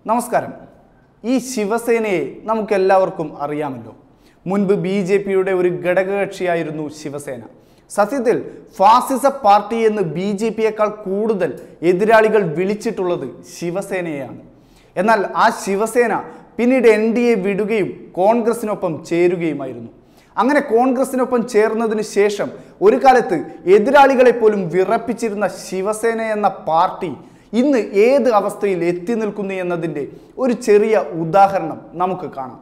നമസ്കാരം ഈ ശിവസേനയെ നമുക്കെല്ലാവർക്കും അറിയാമല്ലോ മുൻപ് ബി ജെ പിയുടെ ഒരു ഘടകകക്ഷിയായിരുന്നു ശിവസേന സത്യത്തിൽ ഫാസിസ പാർട്ടി എന്ന് ബി ജെ പിയേക്കാൾ കൂടുതൽ എതിരാളികൾ വിളിച്ചിട്ടുള്ളത് ശിവസേനയെയാണ് എന്നാൽ ആ ശിവസേന പിന്നീട് എൻ ഡി എ വിടുകയും കോൺഗ്രസിനൊപ്പം ചേരുകയുമായിരുന്നു അങ്ങനെ കോൺഗ്രസിനൊപ്പം ചേർന്നതിന് ശേഷം ഒരു കാലത്ത് എതിരാളികളെ പോലും വിറപ്പിച്ചിരുന്ന ശിവസേന എന്ന പാർട്ടി ഇന്ന് ഏത് അവസ്ഥയിൽ എത്തി നിൽക്കുന്നു എന്നതിൻ്റെ ഒരു ചെറിയ ഉദാഹരണം നമുക്ക് കാണാം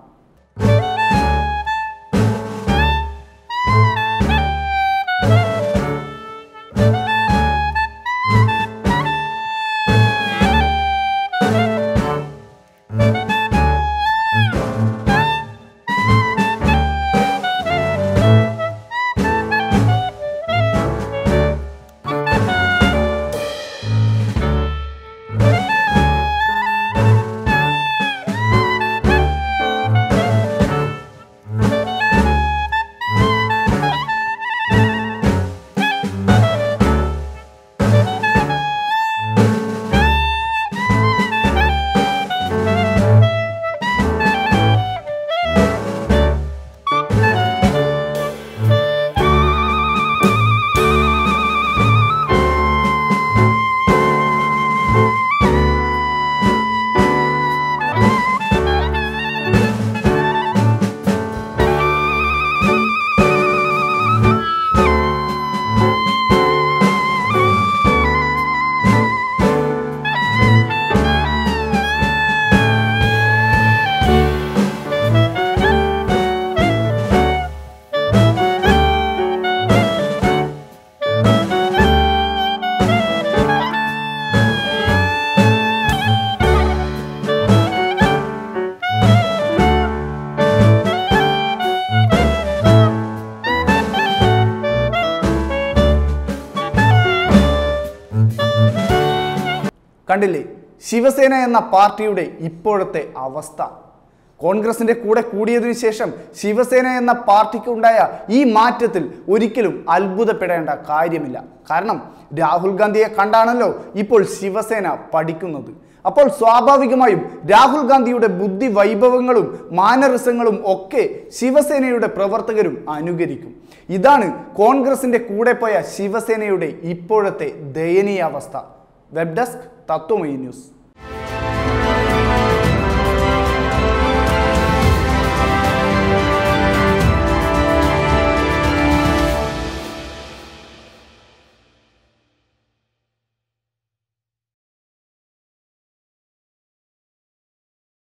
കണ്ടില്ലേ ശിവസേന എന്ന പാർട്ടിയുടെ ഇപ്പോഴത്തെ അവസ്ഥ കോൺഗ്രസിന്റെ കൂടെ കൂടിയതിനു ശേഷം ശിവസേന എന്ന പാർട്ടിക്ക് ഉണ്ടായ ഈ മാറ്റത്തിൽ ഒരിക്കലും അത്ഭുതപ്പെടേണ്ട കാര്യമില്ല കാരണം രാഹുൽ ഗാന്ധിയെ കണ്ടാണല്ലോ ഇപ്പോൾ ശിവസേന പഠിക്കുന്നത് അപ്പോൾ സ്വാഭാവികമായും രാഹുൽ ഗാന്ധിയുടെ ബുദ്ധി വൈഭവങ്ങളും മാനറിസങ്ങളും ഒക്കെ ശിവസേനയുടെ പ്രവർത്തകരും അനുകരിക്കും ഇതാണ് കോൺഗ്രസിന്റെ കൂടെ പോയ ശിവസേനയുടെ ഇപ്പോഴത്തെ ദയനീയാവസ്ഥ വെബ് ഡെസ്ക് തത്വമയി ന്യൂസ്